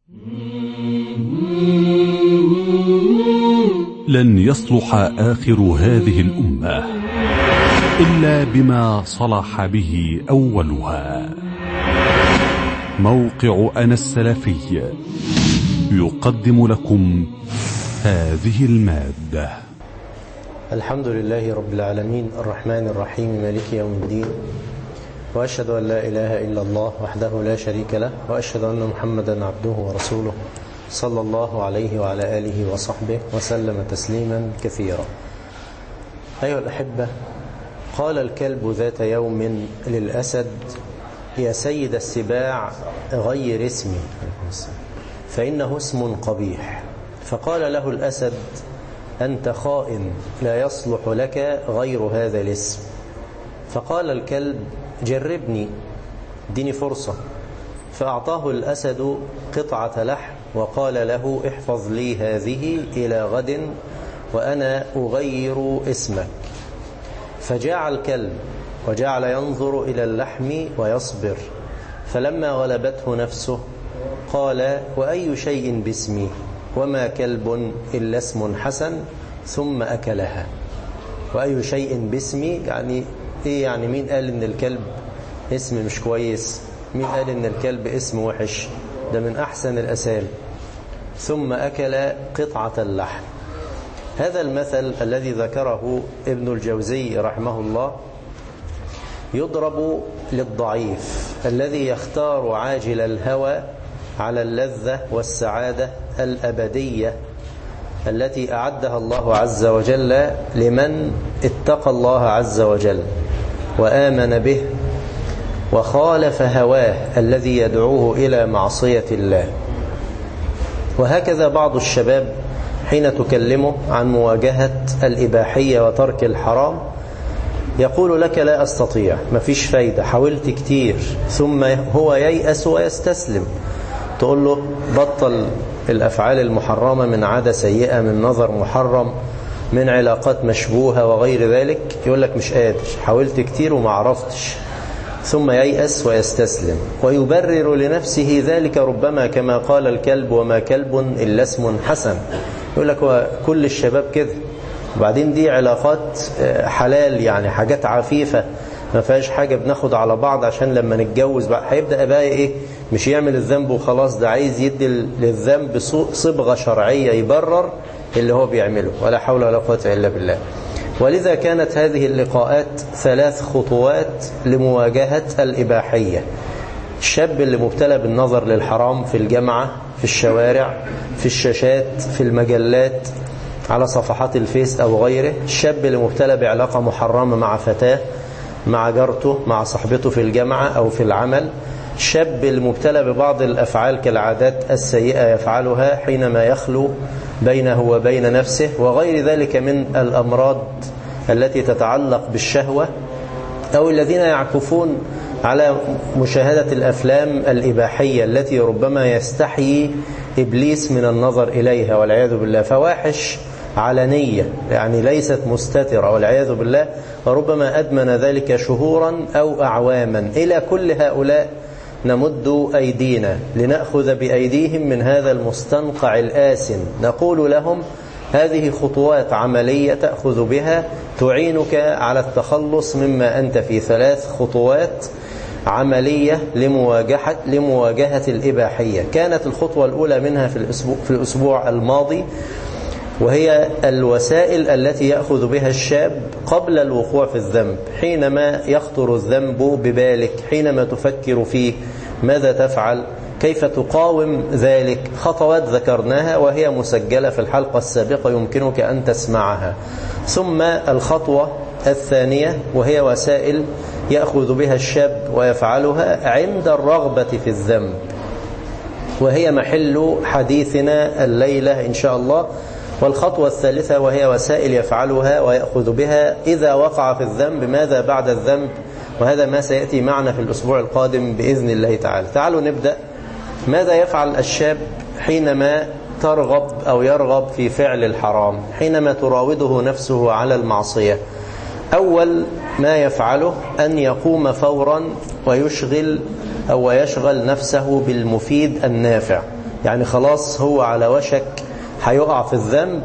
لن يصلح آخر هذه الأمة إلا بما صلح به أولها موقع أنا السلفي يقدم لكم هذه المادة الحمد لله رب العالمين الرحمن الرحيم مالك يوم الدين وأشهد أن لا إله إلا الله وحده لا شريك له وأشهد أن محمدا عبده ورسوله صلى الله عليه وعلى آله وصحبه وسلم تسليما كثيرا أيها الأحبة قال الكلب ذات يوم للأسد يا سيد السباع غير اسمي فإنه اسم قبيح فقال له الأسد أنت خائن لا يصلح لك غير هذا الاسم فقال الكلب جربني اديني فرصة فأعطاه الأسد قطعة لحم وقال له احفظ لي هذه إلى غد وأنا أغير اسمك فجاع الكلب وجعل ينظر إلى اللحم ويصبر فلما غلبته نفسه قال وأي شيء باسمي وما كلب إلا اسم حسن ثم أكلها وأي شيء باسمي يعني إيه يعني مين قال إن الكلب اسم مش كويس مين قال إن الكلب اسم وحش ده من أحسن الأسامي ثم أكل قطعة اللحم هذا المثل الذي ذكره ابن الجوزي رحمه الله يضرب للضعيف الذي يختار عاجل الهوى على اللذة والسعادة الأبدية التي أعدها الله عز وجل لمن اتقى الله عز وجل وآمن به وخالف هواه الذي يدعوه إلى معصية الله وهكذا بعض الشباب حين تكلمه عن مواجهة الإباحية وترك الحرام يقول لك لا أستطيع مفيش فايدة حاولت كتير ثم هو ييأس ويستسلم تقول له بطل الأفعال المحرمة من عادة سيئة من نظر محرم من علاقات مشبوهة وغير ذلك يقول لك مش قادر حاولت كتير وما عرفتش ثم ييأس ويستسلم ويبرر لنفسه ذلك ربما كما قال الكلب وما كلب إلا اسم حسن يقول لك هو كل الشباب كده وبعدين دي علاقات حلال يعني حاجات عفيفة ما فيهاش حاجة بناخد على بعض عشان لما نتجوز بقى هيبدأ بقى ايه مش يعمل الذنب وخلاص ده عايز يدي للذنب صبغة شرعية يبرر اللي هو بيعمله ولا حول ولا قوة إلا بالله ولذا كانت هذه اللقاءات ثلاث خطوات لمواجهة الإباحية الشاب اللي مبتلى بالنظر للحرام في الجامعة في الشوارع في الشاشات في المجلات على صفحات الفيس أو غيره الشاب اللي مبتلى بعلاقة محرمة مع فتاة مع جارته مع صاحبته في الجامعة أو في العمل الشاب المبتلى ببعض الأفعال كالعادات السيئة يفعلها حينما يخلو بينه وبين نفسه وغير ذلك من الأمراض التي تتعلق بالشهوة أو الذين يعكفون على مشاهدة الأفلام الإباحية التي ربما يستحيي إبليس من النظر إليها والعياذ بالله فواحش علنية يعني ليست مستترة والعياذ بالله وربما أدمن ذلك شهورا أو أعواما إلى كل هؤلاء نمد أيدينا لنأخذ بأيديهم من هذا المستنقع الآسن نقول لهم هذه خطوات عملية تأخذ بها تعينك على التخلص مما أنت في ثلاث خطوات عملية لمواجهة, لمواجهة الإباحية كانت الخطوة الأولى منها في الأسبوع, في الأسبوع الماضي وهي الوسائل التي يأخذ بها الشاب قبل الوقوع في الذنب حينما يخطر الذنب ببالك حينما تفكر فيه ماذا تفعل كيف تقاوم ذلك خطوات ذكرناها وهي مسجلة في الحلقة السابقة يمكنك أن تسمعها ثم الخطوة الثانية وهي وسائل يأخذ بها الشاب ويفعلها عند الرغبة في الذنب وهي محل حديثنا الليلة إن شاء الله والخطوة الثالثة وهي وسائل يفعلها ويأخذ بها إذا وقع في الذنب ماذا بعد الذنب وهذا ما سيأتي معنا في الأسبوع القادم بإذن الله تعالى تعالوا نبدأ ماذا يفعل الشاب حينما ترغب أو يرغب في فعل الحرام حينما تراوده نفسه على المعصية أول ما يفعله أن يقوم فورا ويشغل أو يشغل نفسه بالمفيد النافع يعني خلاص هو على وشك هيقع في الذنب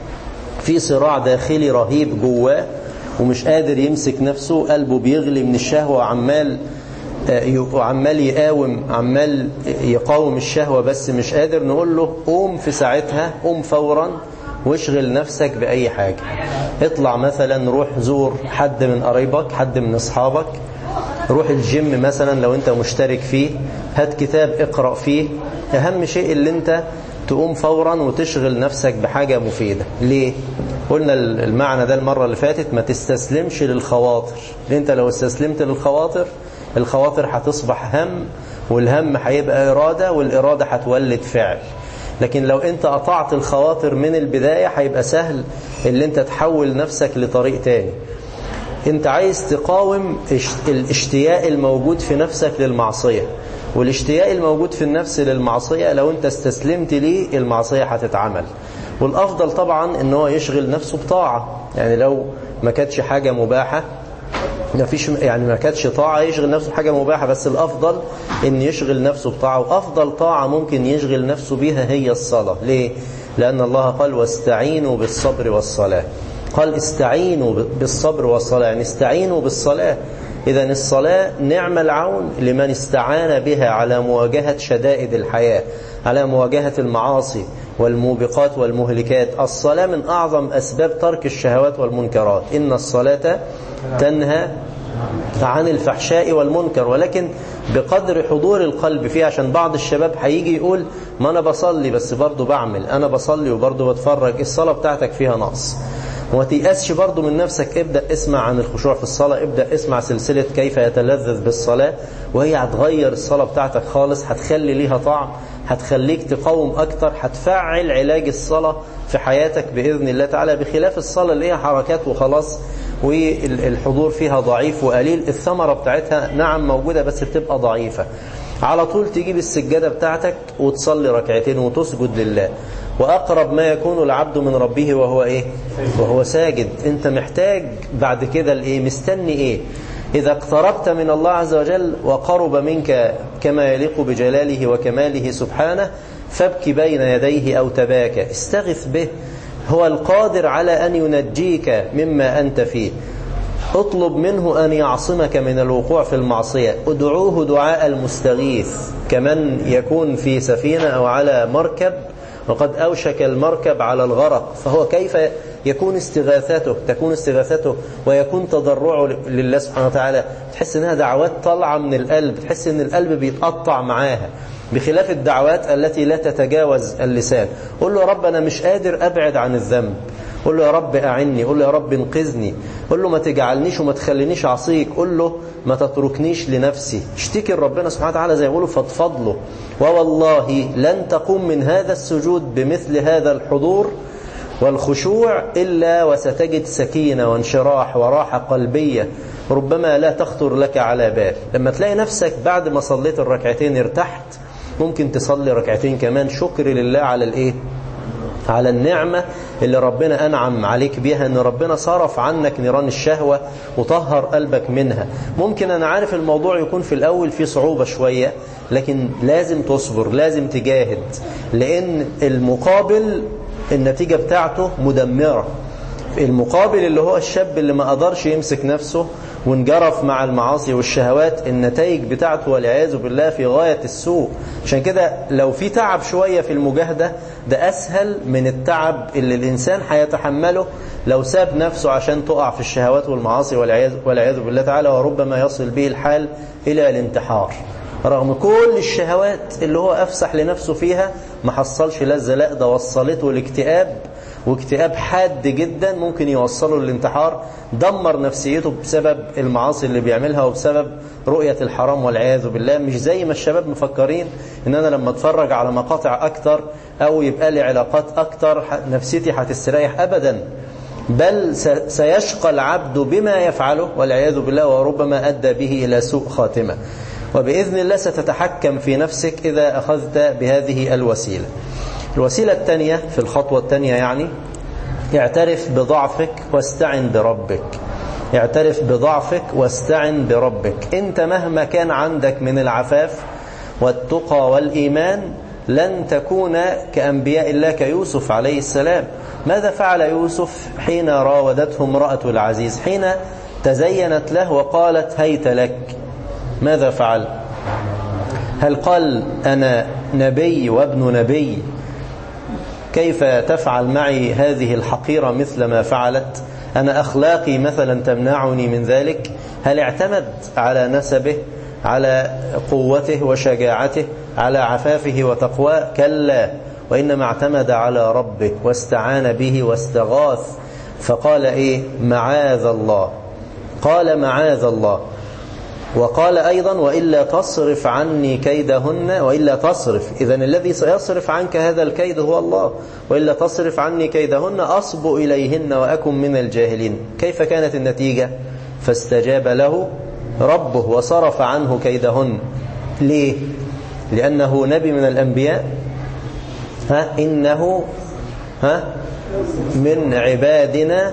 في صراع داخلي رهيب جواه ومش قادر يمسك نفسه قلبه بيغلي من الشهوة وعمال وعمال يقاوم عمال يقاوم الشهوة بس مش قادر نقول له قوم في ساعتها قوم فورا واشغل نفسك بأي حاجة اطلع مثلا روح زور حد من قرايبك حد من اصحابك روح الجيم مثلا لو انت مشترك فيه هات كتاب اقرأ فيه اهم شيء اللي انت تقوم فورا وتشغل نفسك بحاجة مفيدة ليه؟ قلنا المعنى ده المرة اللي فاتت ما تستسلمش للخواطر لان انت لو استسلمت للخواطر الخواطر هتصبح هم والهم هيبقى إرادة والإرادة هتولد فعل لكن لو انت قطعت الخواطر من البداية هيبقى سهل اللي انت تحول نفسك لطريق تاني انت عايز تقاوم الاشتياق الموجود في نفسك للمعصية والاشتياق الموجود في النفس للمعصية لو انت استسلمت ليه المعصية هتتعمل والافضل طبعا ان هو يشغل نفسه بطاعة يعني لو ما كانتش حاجة مباحة ما فيش يعني ما كانتش طاعة يشغل نفسه بحاجة مباحة بس الأفضل إن يشغل نفسه بطاعة وأفضل طاعة ممكن يشغل نفسه بيها هي الصلاة ليه؟ لأن الله قال واستعينوا بالصبر والصلاة قال استعينوا بالصبر والصلاة يعني استعينوا بالصلاة إذا الصلاة نعم العون لمن استعان بها على مواجهة شدائد الحياة على مواجهة المعاصي والموبقات والمهلكات الصلاة من أعظم أسباب ترك الشهوات والمنكرات إن الصلاة تنهى عن الفحشاء والمنكر ولكن بقدر حضور القلب فيه عشان بعض الشباب هيجي يقول ما أنا بصلي بس برضه بعمل أنا بصلي وبرضه بتفرج الصلاة بتاعتك فيها نقص وما تيأسش برضه من نفسك ابدأ اسمع عن الخشوع في الصلاة ابدأ اسمع سلسلة كيف يتلذذ بالصلاة وهي هتغير الصلاة بتاعتك خالص هتخلي ليها طعم هتخليك تقاوم أكتر هتفعل علاج الصلاة في حياتك بإذن الله تعالى بخلاف الصلاة اللي هي حركات وخلاص والحضور فيها ضعيف وقليل الثمرة بتاعتها نعم موجودة بس بتبقى ضعيفة على طول تجيب السجادة بتاعتك وتصلي ركعتين وتسجد لله وأقرب ما يكون العبد من ربه وهو إيه وهو ساجد أنت محتاج بعد كده الإيه مستني إيه إذا اقتربت من الله عز وجل وقرب منك كما يليق بجلاله وكماله سبحانه فابكي بين يديه أو تباكى استغث به هو القادر على أن ينجيك مما أنت فيه اطلب منه أن يعصمك من الوقوع في المعصية ادعوه دعاء المستغيث كمن يكون في سفينة أو على مركب وقد أوشك المركب على الغرق فهو كيف يكون استغاثته تكون استغاثته ويكون تضرعه لله سبحانه وتعالى تحس انها دعوات طالعة من القلب تحس ان القلب بيتقطع معاها بخلاف الدعوات التي لا تتجاوز اللسان قل له يا رب أنا مش قادر أبعد عن الذنب قل له يا رب أعني قل له يا رب انقذني قل له ما تجعلنيش وما تخلينيش عصيك قل له ما تتركنيش لنفسي اشتكي ربنا سبحانه وتعالى زي ما يقولوا فضفض له ووالله لن تقوم من هذا السجود بمثل هذا الحضور والخشوع إلا وستجد سكينة وانشراح وراحة قلبية ربما لا تخطر لك على بال لما تلاقي نفسك بعد ما صليت الركعتين ارتحت ممكن تصلي ركعتين كمان شكر لله على الايه على النعمة اللي ربنا أنعم عليك بيها أن ربنا صرف عنك نيران الشهوة وطهر قلبك منها ممكن أنا عارف الموضوع يكون في الأول في صعوبة شوية لكن لازم تصبر لازم تجاهد لأن المقابل النتيجة بتاعته مدمرة المقابل اللي هو الشاب اللي ما قدرش يمسك نفسه وانجرف مع المعاصي والشهوات النتائج بتاعته والعياذ بالله في غاية السوء عشان كده لو في تعب شوية في المجاهدة ده أسهل من التعب اللي الإنسان هيتحمله لو ساب نفسه عشان تقع في الشهوات والمعاصي والعياذ, والعياذ بالله تعالى وربما يصل به الحال إلى الانتحار رغم كل الشهوات اللي هو أفسح لنفسه فيها ما حصلش لذة لا ده وصلته الاكتئاب واكتئاب حاد جدا ممكن يوصله للانتحار دمر نفسيته بسبب المعاصي اللي بيعملها وبسبب رؤية الحرام والعياذ بالله مش زي ما الشباب مفكرين ان انا لما اتفرج على مقاطع اكتر او يبقى لي علاقات اكتر نفسيتي هتستريح ابدا بل سيشقى العبد بما يفعله والعياذ بالله وربما ادى به الى سوء خاتمه وباذن الله ستتحكم في نفسك اذا اخذت بهذه الوسيله الوسيلة الثانية في الخطوة الثانية يعني اعترف بضعفك واستعن بربك اعترف بضعفك واستعن بربك انت مهما كان عندك من العفاف والتقى والإيمان لن تكون كأنبياء الله كيوسف عليه السلام ماذا فعل يوسف حين راودته امرأة العزيز حين تزينت له وقالت هيت لك ماذا فعل هل قال أنا نبي وابن نبي كيف تفعل معي هذه الحقيرة مثل ما فعلت أنا أخلاقي مثلا تمنعني من ذلك هل اعتمد على نسبه على قوته وشجاعته على عفافه وتقواه كلا وإنما اعتمد على ربه واستعان به واستغاث فقال إيه معاذ الله قال معاذ الله وقال أيضا وإلا تصرف عني كيدهن وإلا تصرف إذا الذي سيصرف عنك هذا الكيد هو الله وإلا تصرف عني كيدهن أصب إليهن وأكن من الجاهلين كيف كانت النتيجة فاستجاب له ربه وصرف عنه كيدهن ليه لأنه نبي من الأنبياء ها إنه ها من عبادنا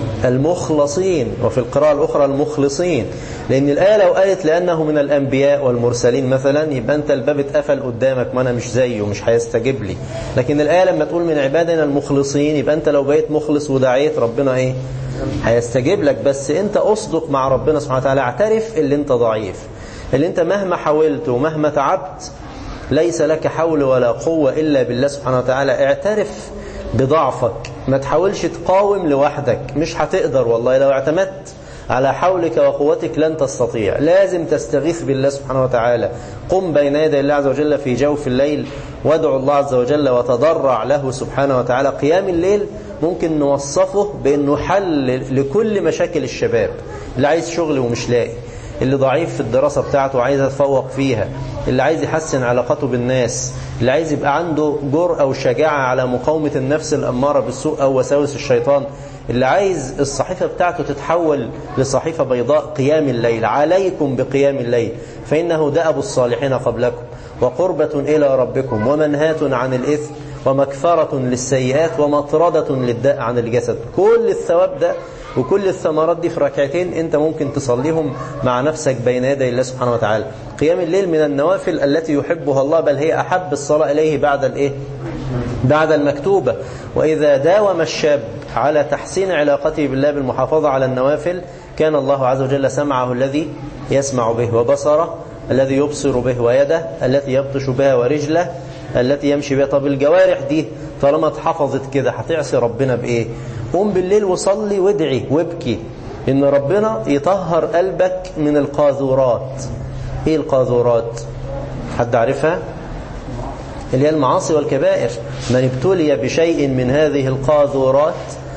المخلصين وفي القراءة الأخرى المخلصين لأن الآية لو قالت لأنه من الأنبياء والمرسلين مثلا يبقى أنت الباب اتقفل قدامك ما أنا مش زيه مش هيستجيب لي لكن الآية لما تقول من عبادنا المخلصين يبقى أنت لو بقيت مخلص ودعيت ربنا إيه هيستجيب لك بس أنت أصدق مع ربنا سبحانه وتعالى اعترف اللي أنت ضعيف اللي أنت مهما حاولت ومهما تعبت ليس لك حول ولا قوة إلا بالله سبحانه وتعالى اعترف بضعفك ما تحاولش تقاوم لوحدك مش هتقدر والله لو اعتمدت على حولك وقوتك لن تستطيع لازم تستغيث بالله سبحانه وتعالى قم بين يدي الله عز وجل في جوف الليل وادعو الله عز وجل وتضرع له سبحانه وتعالى قيام الليل ممكن نوصفه بأنه حل لكل مشاكل الشباب اللي عايز شغل ومش لاقي اللي ضعيف في الدراسة بتاعته وعايز يتفوق فيها اللي عايز يحسن علاقاته بالناس اللي عايز يبقى عنده جرأة وشجاعة على مقاومة النفس الأمارة بالسوء أو وساوس الشيطان اللي عايز الصحيفة بتاعته تتحول لصحيفة بيضاء قيام الليل عليكم بقيام الليل فإنه دأب الصالحين قبلكم وقربة إلى ربكم ومنهاة عن الإثم ومكفرة للسيئات ومطردة للداء عن الجسد كل الثواب ده وكل الثمرات دي في ركعتين انت ممكن تصليهم مع نفسك بين يدي الله سبحانه وتعالى قيام الليل من النوافل التي يحبها الله بل هي أحب الصلاة إليه بعد الإيه؟ بعد المكتوبة وإذا داوم الشاب على تحسين علاقته بالله بالمحافظة على النوافل كان الله عز وجل سمعه الذي يسمع به وبصره الذي يبصر به ويده التي يبطش بها ورجله التي يمشي بها طب الجوارح دي طالما اتحفظت كده هتعصي ربنا بإيه قوم بالليل وصلي وادعي وابكي إن ربنا يطهر قلبك من القاذورات إيه القاذورات حد عارفها اللي هي المعاصي والكبائر من ابتلي بشيء من هذه القاذورات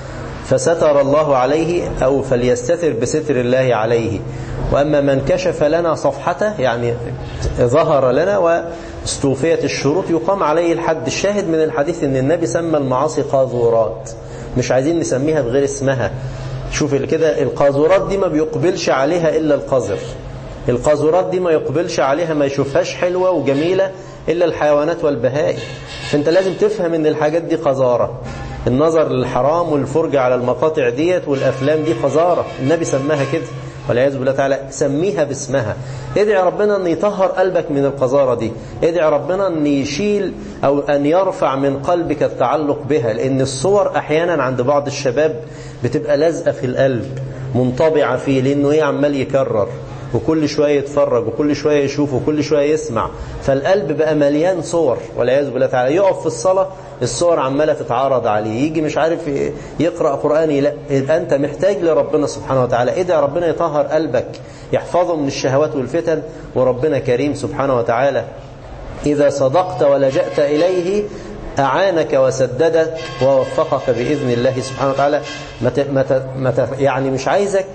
فستر الله عليه أو فليستتر بستر الله عليه وأما من كشف لنا صفحته يعني ظهر لنا واستوفيت الشروط يقام عليه الحد الشاهد من الحديث أن النبي سمى المعاصي قاذورات مش عايزين نسميها بغير اسمها شوف كده القاذورات دي ما بيقبلش عليها إلا القذر القاذورات دي ما يقبلش عليها ما يشوفهاش حلوة وجميلة إلا الحيوانات والبهائم فأنت لازم تفهم أن الحاجات دي قذارة النظر للحرام والفرجة على المقاطع ديت والأفلام دي قذارة النبي سماها كده والعياذ بالله تعالى سميها باسمها ادعي ربنا أن يطهر قلبك من القذارة دي ادعي ربنا أن يشيل أو أن يرفع من قلبك التعلق بها لأن الصور أحيانا عند بعض الشباب بتبقى لازقة في القلب منطبعة فيه لأنه ايه عمال يكرر وكل شوية يتفرج وكل شوية يشوف وكل شوية يسمع فالقلب بقى مليان صور والعياذ بالله تعالى يقف في الصلاة الصور عمالة تتعارض عليه يجي مش عارف يقرأ قرآن لا أنت محتاج لربنا سبحانه وتعالى ادعي ربنا يطهر قلبك يحفظه من الشهوات والفتن وربنا كريم سبحانه وتعالى إذا صدقت ولجأت إليه أعانك وسددك ووفقك بإذن الله سبحانه وتعالى مت مت مت يعني مش عايزك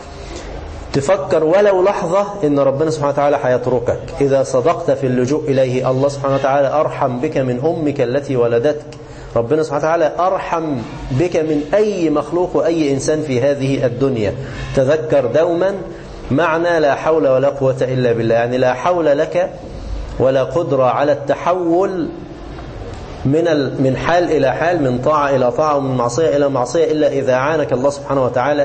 تفكر ولو لحظة إن ربنا سبحانه وتعالى هيتركك إذا صدقت في اللجوء إليه الله سبحانه وتعالى أرحم بك من أمك التي ولدتك ربنا سبحانه وتعالى أرحم بك من أي مخلوق وأي إنسان في هذه الدنيا تذكر دوما معنى لا حول ولا قوة إلا بالله يعني لا حول لك ولا قدرة على التحول من من حال إلى حال من طاعة إلى طاعة ومن معصية إلى معصية إلا إذا عانك الله سبحانه وتعالى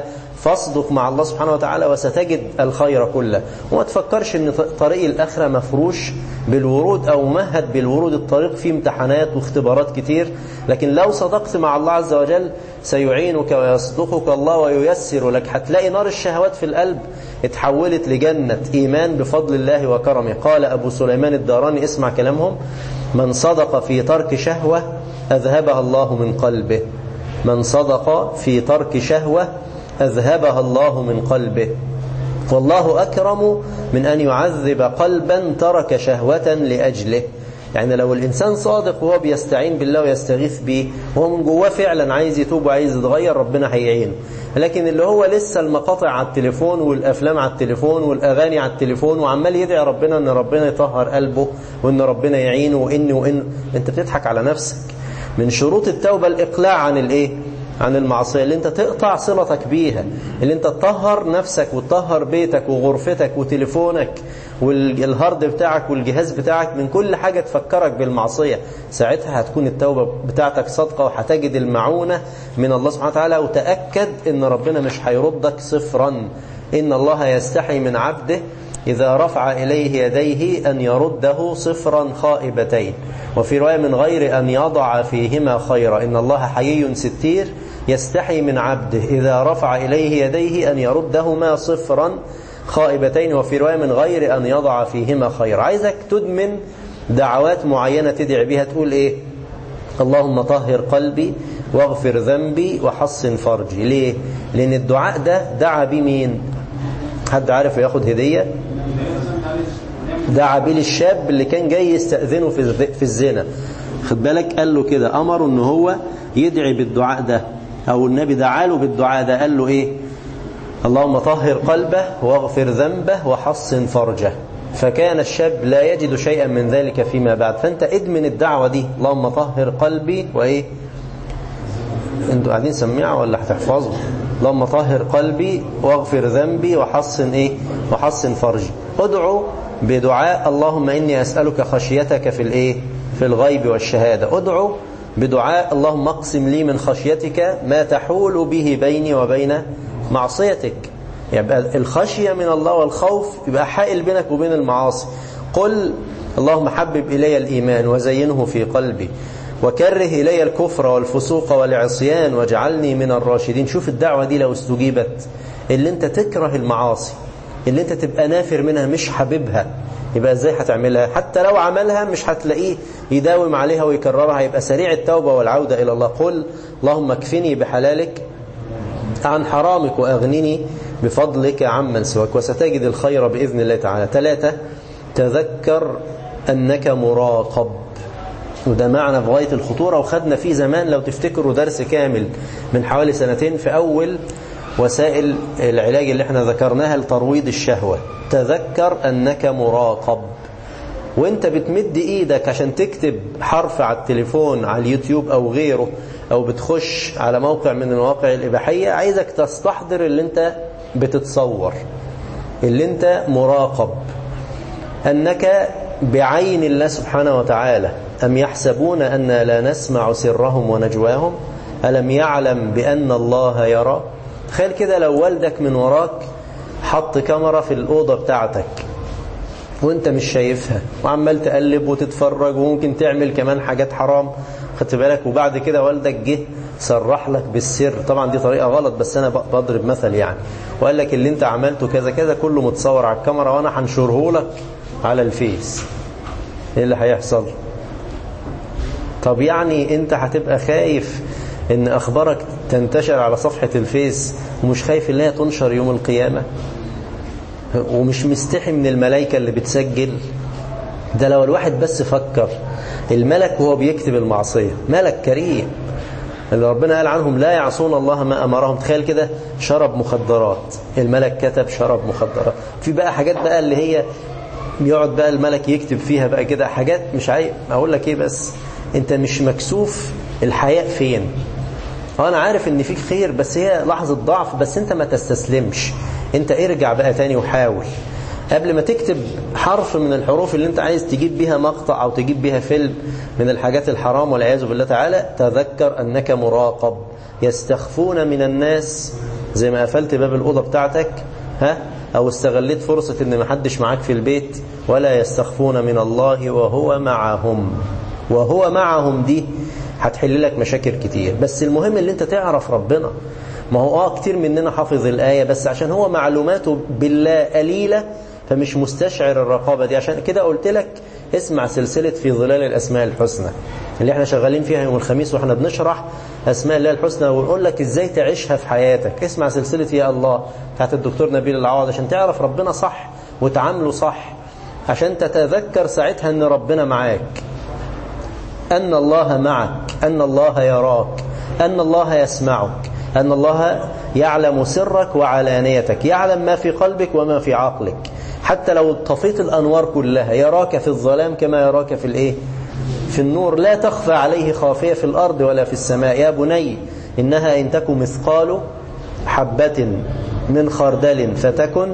فاصدق مع الله سبحانه وتعالى وستجد الخير كله وما تفكرش ان طريق الآخرة مفروش بالورود أو مهد بالورود الطريق فيه امتحانات واختبارات كتير لكن لو صدقت مع الله عز وجل سيعينك ويصدقك الله وييسر لك هتلاقي نار الشهوات في القلب اتحولت لجنة إيمان بفضل الله وكرمه قال أبو سليمان الداراني اسمع كلامهم من صدق في ترك شهوة أذهبها الله من قلبه من صدق في ترك شهوة أذهبها الله من قلبه والله أكرم من أن يعذب قلبا ترك شهوة لأجله يعني لو الإنسان صادق وهو بيستعين بالله ويستغيث به وهو من جواه فعلا عايز يتوب وعايز يتغير ربنا هيعينه لكن اللي هو لسه المقاطع على التليفون والأفلام على التليفون والأغاني على التليفون وعمال يدعي ربنا أن ربنا يطهر قلبه وأن ربنا يعينه وإن وإن أنت بتضحك على نفسك من شروط التوبة الإقلاع عن الإيه عن المعصية اللي انت تقطع صلتك بيها اللي انت تطهر نفسك وتطهر بيتك وغرفتك وتليفونك والهارد بتاعك والجهاز بتاعك من كل حاجة تفكرك بالمعصية ساعتها هتكون التوبة بتاعتك صادقة وهتجد المعونة من الله سبحانه وتعالى وتأكد ان ربنا مش هيردك صفرا ان الله يستحي من عبده إذا رفع إليه يديه أن يرده صفرا خائبتين وفي رواية من غير أن يضع فيهما خيرا إن الله حيي ستير يستحي من عبده إذا رفع إليه يديه أن يردهما صفرا خائبتين وفي رواية من غير أن يضع فيهما خيرا عايزك تدمن دعوات معينة تدعي بها تقول إيه اللهم طهر قلبي واغفر ذنبي وحصن فرجي ليه لأن الدعاء ده دعا بمين حد عارف ياخد هدية دعا بيه الشاب اللي كان جاي يستأذنه في الزنا خد بالك قال له كده أمره ان هو يدعي بالدعاء ده أو النبي دعا له بالدعاء ده قال له إيه اللهم طهر قلبه واغفر ذنبه وحصن فرجه فكان الشاب لا يجد شيئا من ذلك فيما بعد فأنت ادمن الدعوة دي اللهم طهر قلبي وإيه انتوا قاعدين سميعة ولا هتحفظوا اللهم طهر قلبي واغفر ذنبي وحصن إيه وحصن فرجي ادعو بدعاء اللهم إني أسألك خشيتك في الإيه في الغيب والشهادة ادعو بدعاء اللهم اقسم لي من خشيتك ما تحول به بيني وبين معصيتك يبقى الخشية من الله والخوف يبقى حائل بينك وبين المعاصي قل اللهم حبب إلي الإيمان وزينه في قلبي وكره إلي الكفر والفسوق والعصيان واجعلني من الراشدين شوف الدعوة دي لو استجيبت اللي انت تكره المعاصي اللي انت تبقى نافر منها مش حبيبها يبقى ازاي هتعملها حتى لو عملها مش هتلاقيه يداوم عليها ويكررها يبقى سريع التوبة والعودة إلى الله قل اللهم اكفني بحلالك عن حرامك وأغنني بفضلك عمن سواك وستجد الخير بإذن الله تعالى ثلاثة تذكر أنك مراقب وده معنى في غاية الخطورة وخدنا فيه زمان لو تفتكروا درس كامل من حوالي سنتين في أول وسائل العلاج اللي احنا ذكرناها لترويض الشهوة تذكر أنك مراقب وانت بتمد ايدك عشان تكتب حرف على التليفون على اليوتيوب او غيره او بتخش على موقع من المواقع الاباحية عايزك تستحضر اللي انت بتتصور اللي انت مراقب انك بعين الله سبحانه وتعالى ام يحسبون أن لا نسمع سرهم ونجواهم ألم يعلم بأن الله يرى تخيل كده لو والدك من وراك حط كاميرا في الأوضة بتاعتك وانت مش شايفها وعمال تقلب وتتفرج وممكن تعمل كمان حاجات حرام خدت بالك وبعد كده والدك جه صرح لك بالسر طبعا دي طريقة غلط بس انا بضرب مثل يعني وقال لك اللي انت عملته كذا كذا كله متصور على الكاميرا وانا هنشره لك على الفيس ايه اللي هيحصل طب يعني انت هتبقى خايف ان اخبارك تنتشر على صفحة الفيس ومش خايف ان هي تنشر يوم القيامة ومش مستحي من الملائكة اللي بتسجل ده لو الواحد بس فكر الملك وهو بيكتب المعصية ملك كريم اللي ربنا قال عنهم لا يعصون الله ما أمرهم تخيل كده شرب مخدرات الملك كتب شرب مخدرات في بقى حاجات بقى اللي هي يقعد بقى الملك يكتب فيها بقى كده حاجات مش عايز أقول لك إيه بس أنت مش مكسوف الحياء فين أنا عارف إن فيك خير بس هي لحظة ضعف بس أنت ما تستسلمش أنت ارجع بقى تاني وحاول قبل ما تكتب حرف من الحروف اللي انت عايز تجيب بيها مقطع او تجيب بيها فيلم من الحاجات الحرام والعياذ بالله تعالى تذكر انك مراقب يستخفون من الناس زي ما قفلت باب الأوضة بتاعتك ها أو استغليت فرصة إن محدش معاك في البيت ولا يستخفون من الله وهو معهم وهو معهم دي هتحل لك مشاكل كتير بس المهم اللي انت تعرف ربنا ما هو اه كتير مننا حافظ الآية بس عشان هو معلوماته بالله قليلة فمش مستشعر الرقابة دي عشان كده قلت لك اسمع سلسلة في ظلال الأسماء الحسنى اللي احنا شغالين فيها يوم الخميس واحنا بنشرح أسماء الله الحسنى ونقول لك ازاي تعيشها في حياتك اسمع سلسلة يا الله بتاعت الدكتور نبيل العوض عشان تعرف ربنا صح وتعامله صح عشان تتذكر ساعتها ان ربنا معاك أن الله معك أن الله يراك أن الله يسمعك أن الله يعلم سرك وعلانيتك يعلم ما في قلبك وما في عقلك حتى لو طفيت الأنوار كلها يراك في الظلام كما يراك في الإيه في النور لا تخفى عليه خافية في الأرض ولا في السماء يا بني إنها إن تكن مثقال حبة من خردل فتكن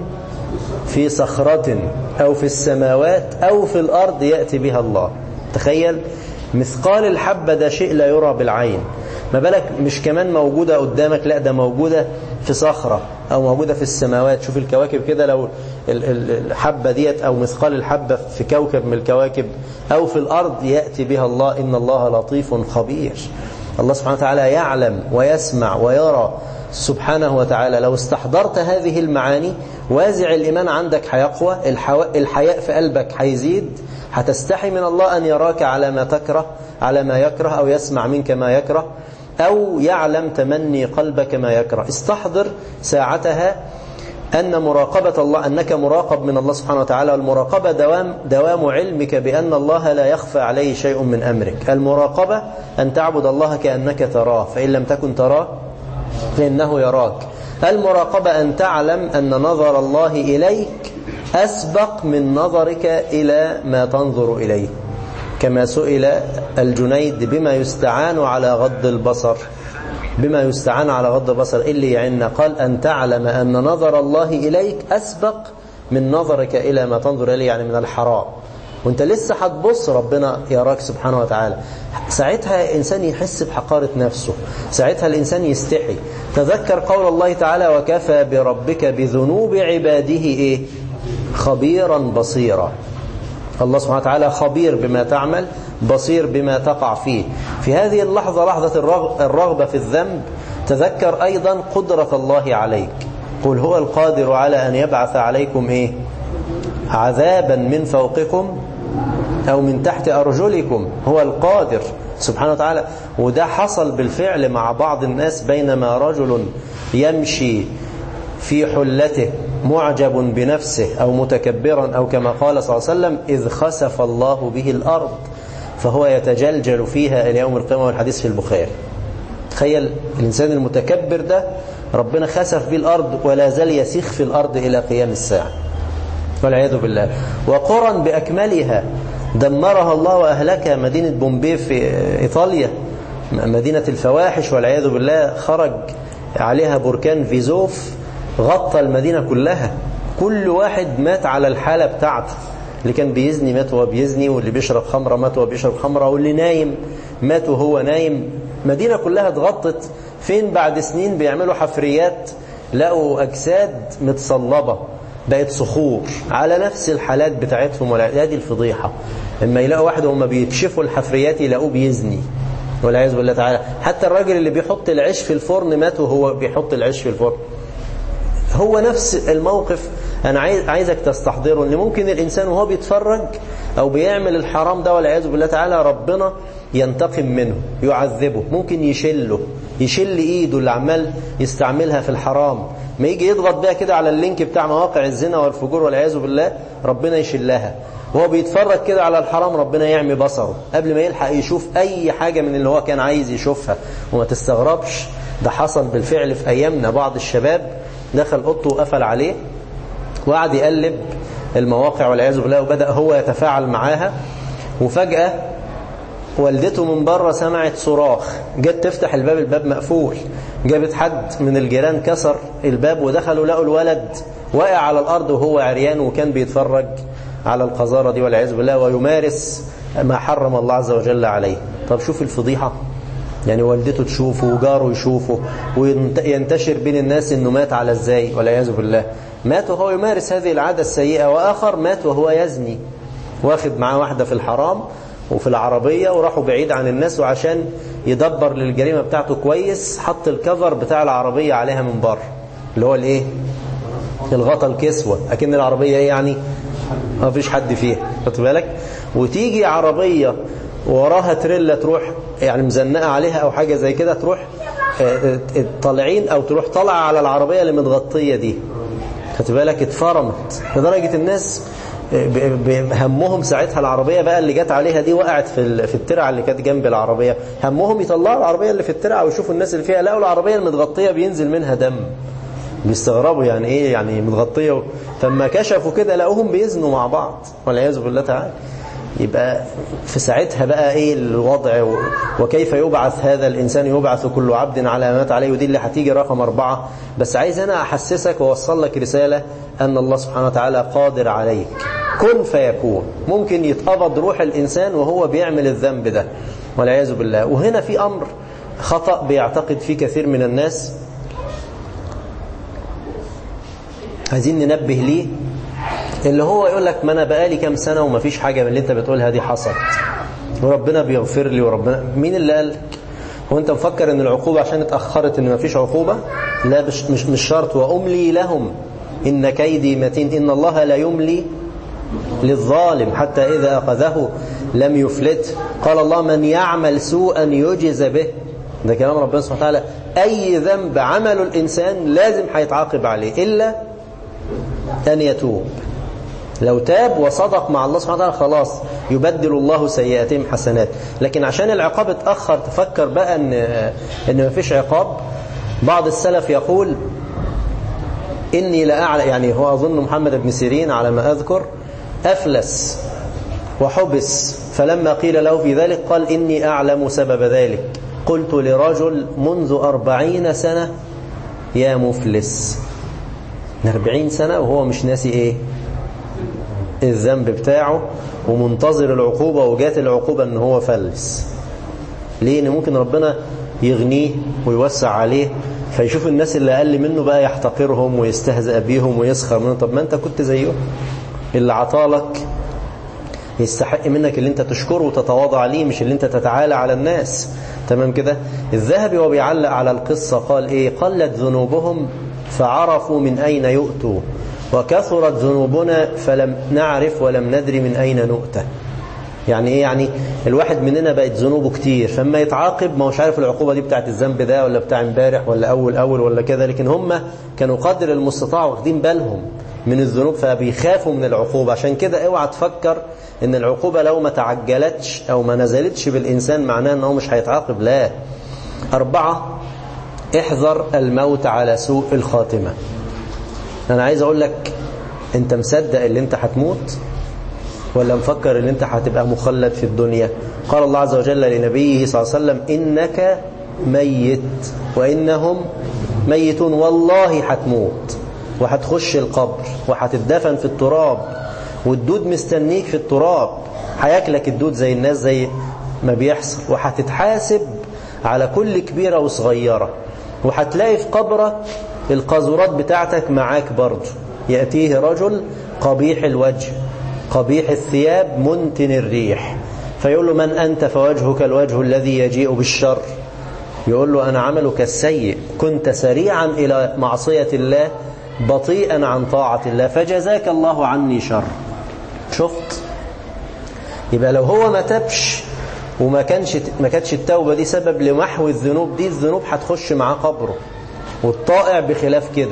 في صخرة أو في السماوات أو في الأرض يأتي بها الله تخيل مثقال الحبة ده شيء لا يرى بالعين ما بالك مش كمان موجودة قدامك لا ده موجودة في صخرة أو موجودة في السماوات شوف الكواكب كده لو الحبة ديت أو مثقال الحبة في كوكب من الكواكب أو في الأرض يأتي بها الله إن الله لطيف خبير الله سبحانه وتعالى يعلم ويسمع ويرى سبحانه وتعالى لو استحضرت هذه المعاني وازع الإيمان عندك هيقوى الحياء في قلبك هيزيد هتستحي من الله أن يراك على ما تكره على ما يكره أو يسمع منك ما يكره أو يعلم تمني قلبك ما يكره استحضر ساعتها أن مراقبة الله أنك مراقب من الله سبحانه وتعالى والمراقبة دوام, دوام علمك بأن الله لا يخفى عليه شيء من أمرك المراقبة أن تعبد الله كأنك تراه فإن لم تكن تراه فإنه يراك المراقبة أن تعلم أن نظر الله إليك أسبق من نظرك إلى ما تنظر إليه كما سئل الجنيد بما يستعان على غض البصر بما يستعان على غض البصر اللي يعنا قال أن تعلم أن نظر الله إليك أسبق من نظرك إلى ما تنظر إليه يعني من الحرام وانت لسه هتبص ربنا يراك سبحانه وتعالى ساعتها الإنسان يحس بحقارة نفسه ساعتها الإنسان يستحي تذكر قول الله تعالى وكفى بربك بذنوب عباده إيه خبيرا بصيرا الله سبحانه وتعالى خبير بما تعمل بصير بما تقع فيه في هذه اللحظة لحظة الرغبة في الذنب تذكر أيضا قدرة الله عليك قل هو القادر على أن يبعث عليكم إيه عذابا من فوقكم أو من تحت أرجلكم هو القادر سبحانه وتعالى وده حصل بالفعل مع بعض الناس بينما رجل يمشي في حلته معجب بنفسه أو متكبرا أو كما قال صلى الله عليه وسلم إذ خسف الله به الأرض فهو يتجلجل فيها إلى يوم القيامة والحديث في البخاري تخيل الإنسان المتكبر ده ربنا خسف به الأرض ولا زال يسيخ في الأرض إلى قيام الساعة والعياذ بالله وقرا بأكملها دمرها الله وأهلكها مدينة بومبي في إيطاليا مدينة الفواحش والعياذ بالله خرج عليها بركان فيزوف غطى المدينة كلها كل واحد مات على الحالة بتاعته اللي كان بيزني مات وهو بيزني واللي بيشرب خمرة مات وهو بيشرب خمرة واللي نايم مات وهو نايم مدينة كلها اتغطت فين بعد سنين بيعملوا حفريات لقوا أجساد متصلبة بقت صخور على نفس الحالات بتاعتهم ولا دي الفضيحة لما يلاقوا واحد وهم بيكشفوا الحفريات يلاقوه بيزني والعياذ بالله تعالى حتى الراجل اللي بيحط العيش في الفرن مات وهو بيحط العيش في الفرن هو نفس الموقف أنا عايز عايزك تستحضره ان ممكن الإنسان وهو بيتفرج أو بيعمل الحرام ده والعياذ بالله تعالى ربنا ينتقم منه يعذبه ممكن يشله يشل إيده اللي عمال يستعملها في الحرام ما يجي يضغط بيها كده على اللينك بتاع مواقع الزنا والفجور والعياذ بالله ربنا يشلها وهو بيتفرج كده على الحرام ربنا يعمي بصره قبل ما يلحق يشوف أي حاجة من اللي هو كان عايز يشوفها وما تستغربش ده حصل بالفعل في أيامنا بعض الشباب دخل أوضته وقفل عليه وقعد يقلب المواقع والعياذ بالله وبدأ هو يتفاعل معاها وفجأة والدته من بره سمعت صراخ جت تفتح الباب الباب مقفول جابت حد من الجيران كسر الباب ودخلوا لقوا الولد واقع على الأرض وهو عريان وكان بيتفرج على القذارة دي والعياذ بالله ويمارس ما حرم الله عز وجل عليه طب شوف الفضيحة يعني والدته تشوفه وجاره يشوفه وينتشر بين الناس انه مات على ازاي والعياذ بالله مات وهو يمارس هذه العادة السيئة وآخر مات وهو يزني واخد معاه واحدة في الحرام وفي العربية وراحوا بعيد عن الناس وعشان يدبر للجريمة بتاعته كويس حط الكفر بتاع العربية عليها من بره اللي هو الايه الغطا الكسوة اكن العربية ايه يعني ما فيش حد فيها خد بالك وتيجي عربية وراها تريلا تروح يعني مزنقة عليها او حاجة زي كده تروح طالعين او تروح طالعة على العربية اللي متغطية دي خد بالك اتفرمت لدرجة الناس همهم ساعتها العربية بقى اللي جت عليها دي وقعت في في الترعة اللي كانت جنب العربية همهم يطلعوا العربية اللي في الترعة ويشوفوا الناس اللي فيها لقوا العربية المتغطية بينزل منها دم بيستغربوا يعني ايه يعني متغطية و... فلما كشفوا كده لقوهم بيزنوا مع بعض والعياذ بالله تعالى يبقى في ساعتها بقى ايه الوضع و... وكيف يبعث هذا الانسان يبعث كل عبد على ما مات عليه ودي اللي هتيجي رقم أربعة بس عايز انا احسسك واوصل لك رسالة ان الله سبحانه وتعالى قادر عليك كن فيكون ممكن يتقبض روح الانسان وهو بيعمل الذنب ده والعياذ بالله وهنا في امر خطأ بيعتقد فيه كثير من الناس عايزين ننبه ليه اللي هو يقول لك ما انا بقالي كام سنة وما فيش حاجة من اللي انت بتقولها دي حصلت وربنا بيغفر لي وربنا مين اللي قال لك هو انت مفكر ان العقوبة عشان اتأخرت ان ما فيش عقوبة لا مش, مش, مش شرط وأملي لهم إن كيدي متين إن الله لا يملي للظالم حتى إذا أخذه لم يفلت قال الله من يعمل سوءا يجز به ده كلام ربنا سبحانه وتعالى أي ذنب عمله الإنسان لازم هيتعاقب عليه إلا أن يتوب لو تاب وصدق مع الله سبحانه وتعالى خلاص يبدل الله سيئاتهم حسنات لكن عشان العقاب اتأخر تفكر بقى ان ان مفيش عقاب بعض السلف يقول إني لأعلى يعني هو أظن محمد بن سيرين على ما أذكر أفلس وحبس فلما قيل له في ذلك قال إني أعلم سبب ذلك قلت لرجل منذ أربعين سنة يا مفلس أربعين سنة وهو مش ناسي إيه الذنب بتاعه ومنتظر العقوبة وجات العقوبة ان هو فلس ليه ان ممكن ربنا يغنيه ويوسع عليه فيشوف الناس اللي اقل منه بقى يحتقرهم ويستهزأ بيهم ويسخر منهم طب ما انت كنت زيهم اللي عطالك يستحق منك اللي انت تشكره وتتواضع عليه مش اللي انت تتعالى على الناس تمام كده الذهبي وهو بيعلق على القصة قال ايه قلت ذنوبهم فعرفوا من اين يؤتوا وكثرت ذنوبنا فلم نعرف ولم ندري من أين نؤتى يعني ايه يعني الواحد مننا بقت ذنوبه كتير فما يتعاقب ما هوش عارف العقوبة دي بتاعت الذنب ده ولا بتاع امبارح ولا أول أول ولا كذا لكن هم كانوا قدر المستطاع واخدين بالهم من الذنوب فبيخافوا من العقوبة عشان كده اوعى تفكر ان العقوبة لو ما تعجلتش او ما نزلتش بالإنسان معناه انه مش هيتعاقب لا أربعة احذر الموت على سوء الخاتمة انا عايز اقول لك انت مصدق اللي انت هتموت ولا مفكر ان انت هتبقى مخلد في الدنيا قال الله عز وجل لنبيه صلى الله عليه وسلم انك ميت وانهم ميتون والله هتموت وهتخش القبر وهتدفن في التراب والدود مستنيك في التراب هياكلك الدود زي الناس زي ما بيحصل وهتتحاسب على كل كبيرة وصغيرة وهتلاقي في قبرك القاذورات بتاعتك معاك برضه يأتيه رجل قبيح الوجه قبيح الثياب منتن الريح فيقول له من أنت فوجهك الوجه الذي يجيء بالشر يقول له أنا عملك السيء كنت سريعا إلى معصية الله بطيئا عن طاعة الله فجزاك الله عني شر شفت يبقى لو هو ما تبش وما كانش ما كانتش التوبة دي سبب لمحو الذنوب دي الذنوب هتخش معاه قبره والطائع بخلاف كده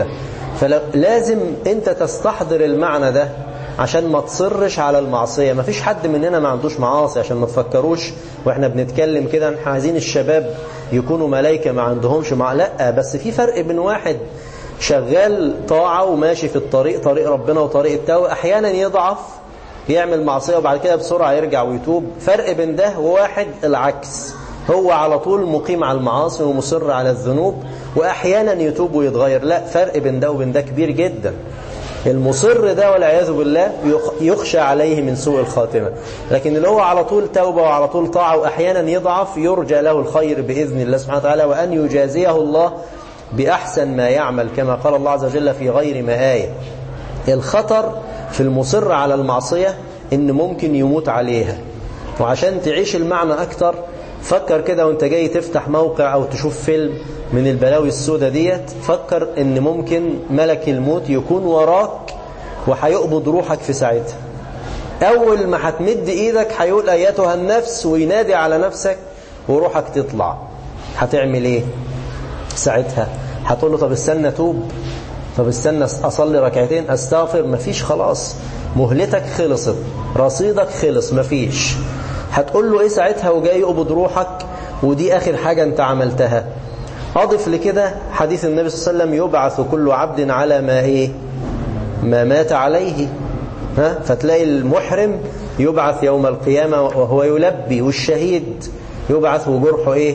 فلازم انت تستحضر المعنى ده عشان ما تصرش على المعصية ما فيش حد مننا ما عندوش معاصي عشان ما تفكروش واحنا بنتكلم كده احنا عايزين الشباب يكونوا ملايكة ما عندهمش مع لا بس في فرق بين واحد شغال طاعة وماشي في الطريق طريق ربنا وطريق التوبة احيانا يضعف يعمل معصية وبعد كده بسرعة يرجع ويتوب فرق بين ده وواحد العكس هو على طول مقيم على المعاصي ومصر على الذنوب وأحيانا يتوب ويتغير لا فرق بين ده وبين ده كبير جدا المصر ده والعياذ بالله يخشى عليه من سوء الخاتمة لكن اللي هو على طول توبة وعلى طول طاعة وأحيانا يضعف يرجى له الخير بإذن الله سبحانه وتعالى وأن يجازيه الله بأحسن ما يعمل كما قال الله عز وجل في غير ما آية الخطر في المصر على المعصية إن ممكن يموت عليها وعشان تعيش المعنى أكتر فكر كده وانت جاي تفتح موقع أو تشوف فيلم من البلاوي السوداء ديت فكر ان ممكن ملك الموت يكون وراك وهيقبض روحك في ساعتها اول ما هتمد ايدك هيقول ايتها النفس وينادي على نفسك وروحك تطلع هتعمل ايه ساعتها هتقول له طب استنى توب طب استنى اصلي ركعتين استغفر مفيش خلاص مهلتك خلصت رصيدك خلص مفيش هتقول له ايه ساعتها وجاي يقبض روحك ودي اخر حاجة انت عملتها أضف لكده حديث النبي صلى الله عليه وسلم يبعث كل عبد على ما إيه ما مات عليه ها فتلاقي المحرم يبعث يوم القيامة وهو يلبي والشهيد يبعث وجرحه إيه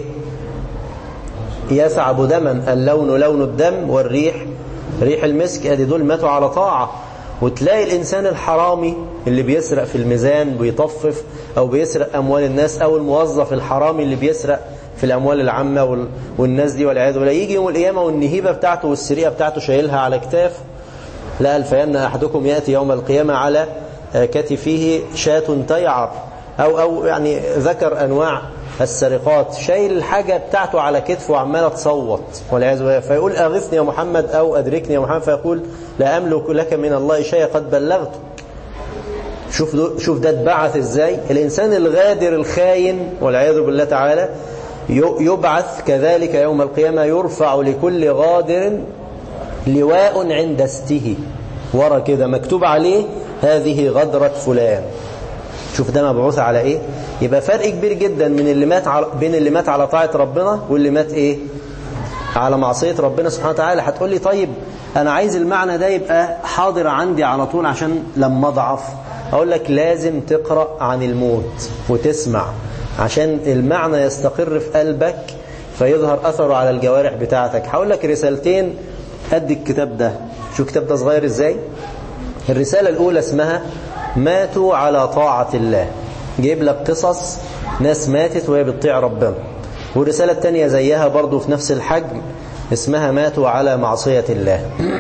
يسعب دما اللون لون الدم والريح ريح المسك ادي دول ماتوا على طاعة وتلاقي الإنسان الحرامي اللي بيسرق في الميزان بيطفف أو بيسرق أموال الناس أو الموظف الحرامي اللي بيسرق في الأموال العامة والناس دي والعياذ بالله يجي يوم القيامة والنهيبة بتاعته والسرقة بتاعته شايلها على كتاف لا الفين أحدكم يأتي يوم القيامة على كتفه شاة تيعر أو, أو يعني ذكر أنواع السرقات شايل الحاجة بتاعته على كتفه وعمالة تصوت والعياذ بالله فيقول أغثني يا محمد أو أدركني يا محمد فيقول لا أملك لك من الله شيء قد بلغتك شوف دو شوف ده اتبعث ازاي الإنسان الغادر الخاين والعياذ بالله تعالى يبعث كذلك يوم القيامة يرفع لكل غادر لواء عند استه ورا كده مكتوب عليه هذه غدرة فلان شوف ده مبعوث على ايه يبقى فرق كبير جدا من اللي مات على بين اللي مات على طاعة ربنا واللي مات ايه على معصية ربنا سبحانه وتعالى هتقول لي طيب انا عايز المعنى ده يبقى حاضر عندي على طول عشان لما اضعف اقول لك لازم تقرأ عن الموت وتسمع عشان المعنى يستقر في قلبك فيظهر أثره على الجوارح بتاعتك هقول لك رسالتين قد الكتاب ده شو الكتاب ده صغير ازاي الرسالة الأولى اسمها ماتوا على طاعة الله جايب لك قصص ناس ماتت وهي بتطيع ربنا والرسالة الثانية زيها برضو في نفس الحجم اسمها ماتوا على معصية الله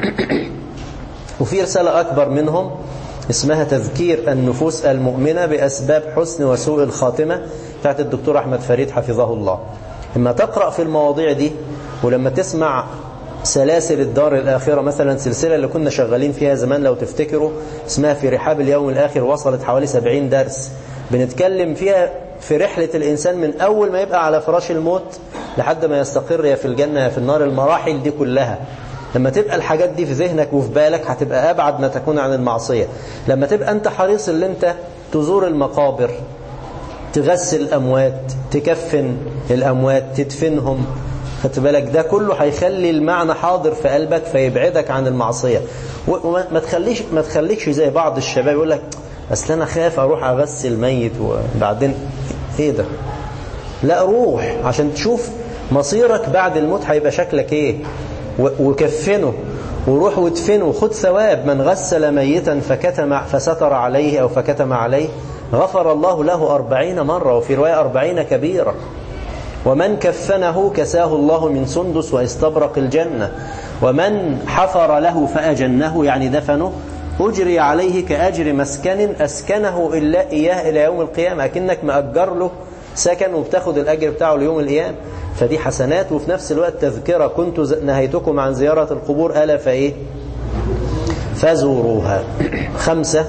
وفي رسالة أكبر منهم اسمها تذكير النفوس المؤمنة بأسباب حسن وسوء الخاتمة بتاعت الدكتور أحمد فريد حفظه الله لما تقرأ في المواضيع دي ولما تسمع سلاسل الدار الآخرة مثلا سلسلة اللي كنا شغالين فيها زمان لو تفتكروا اسمها في رحاب اليوم الآخر وصلت حوالي 70 درس بنتكلم فيها في رحلة الإنسان من أول ما يبقى على فراش الموت لحد ما يستقر يا في الجنة يا في النار المراحل دي كلها لما تبقى الحاجات دي في ذهنك وفي بالك هتبقى أبعد ما تكون عن المعصية لما تبقى أنت حريص اللي أنت تزور المقابر تغسل الأموات تكفن الأموات تدفنهم خدت بالك ده كله هيخلي المعنى حاضر في قلبك فيبعدك عن المعصية وما تخليش ما تخليكش زي بعض الشباب يقول لك اصل انا خاف اروح اغسل ميت وبعدين ايه ده لا روح عشان تشوف مصيرك بعد الموت هيبقى شكلك ايه وكفنه وروح وادفنه خد ثواب من غسل ميتا فكتم فستر عليه أو فكتم عليه غفر الله له أربعين مرة وفي رواية أربعين كبيرة ومن كفنه كساه الله من سندس واستبرق الجنة ومن حفر له فأجنه يعني دفنه أجري عليه كأجر مسكن أسكنه إلا إياه إلى يوم القيامة أكنك مأجر له سكن وبتاخد الأجر بتاعه ليوم القيامة فدي حسنات وفي نفس الوقت تذكرة كنت نهيتكم عن زيارة القبور ألا فإيه فزوروها خمسة